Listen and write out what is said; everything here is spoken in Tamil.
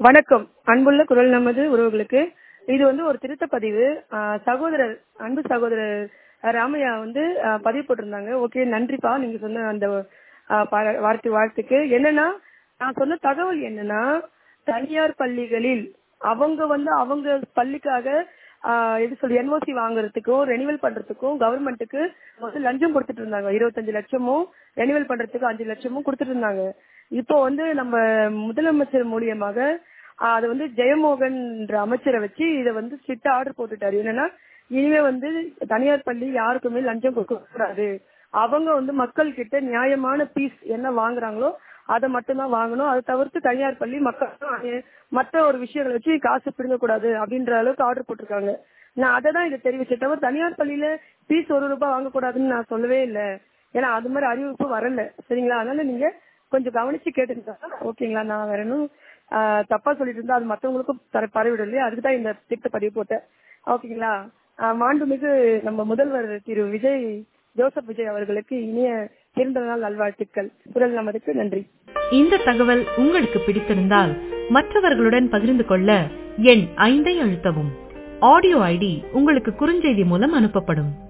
வணக்கம் அன்புள்ள குரல் நமது உறவுகளுக்கு இது வந்து ஒரு திருத்த பதிவு ஆஹ் சகோதரர் அன்பு சகோதரர் ராமையா வந்து ஆஹ் பதிவு போட்டிருந்தாங்க ஓகே நன்றிப்பா நீங்க சொன்ன அந்த ஆஹ் பா- வார்த்தை வாழ்த்துக்கு என்னன்னா நான் சொன்ன தகவல் என்னன்னா தனியார் பள்ளிகளில் அவங்க வந்து அவங்க பள்ளிக்காக ஆஹ் எப்படி சொல்லி என்ஓசி வாங்குறதுக்கும் ரெனிவல் பண்றதுக்கும் கவர்மெண்ட்டுக்கு வந்து லஞ்சம் கொடுத்துட்டு இருந்தாங்க இருபத்தஞ்சு லட்சமும் ரெனிவல் பண்றதுக்கு அஞ்சு லட்சமும் கொடுத்துட்டு இருந்தாங்க இப்போ வந்து நம்ம முதலமைச்சர் மூலியமாக ஆஹ் அது வந்து ஜெயமோகன் என்ற அமைச்சரை வச்சு இதை வந்து ஸ்ட்ரிக்ட் ஆர்டர் போட்டுட்டாரு என்னன்னா இனிமே வந்து தனியார் பள்ளி யாருக்குமே லஞ்சம் கொடுக்க கூடாது அவங்க வந்து மக்கள் கிட்ட நியாயமான பீஸ் என்ன வாங்குறாங்களோ அதை மட்டும்தான் வாங்கணும் அதை தவிர்த்து தனியார் பள்ளி மக்கள் மற்ற ஒரு விஷயங்களை வச்சு காசு பிடுங்க கூடாது அப்படின்ற அளவுக்கு ஆர்டர் போட்டிருக்காங்க நான் அதை தான் இதை தெரிவிச்சேன் தவிர தனியார் பள்ளியில பீஸ் ஒரு ரூபாய் வாங்கக்கூடாதுன்னு நான் சொல்லவே இல்லை ஏன்னா அது மாதிரி அறிவிப்பு வரல சரிங்களா அதனால நீங்க கொஞ்சம் கவனிச்சு கேட்டுருந்தா ஓகேங்களா நான் வேற இன்னும் ஆஹ், தப்பா சொல்லிட்டு இருந்தா அது மத்தவங்களுக்கும் தர பரவிடும் இல்லையா அதுக்கு தான் இந்த திட்ட பதிவு போட்டேன் ஓகேங்களா ஆஹ், மாண்புமிகு நம்ம முதல்வர் திரு விஜய் ஜோசப் விஜய் அவர்களுக்கு இனிய பிறந்த நாள் நல்வாழ்த்துக்கள் குரல் நமதுக்கு நன்றி இந்த தகவல் உங்களுக்கு பிடித்திருந்தால் மற்றவர்களுடன் பகிர்ந்து கொள்ள எண் ஐந்தை அழுத்தவும் ஆடியோ ஐடி உங்களுக்கு குறுஞ்செய்தி மூலம் அனுப்பப்படும்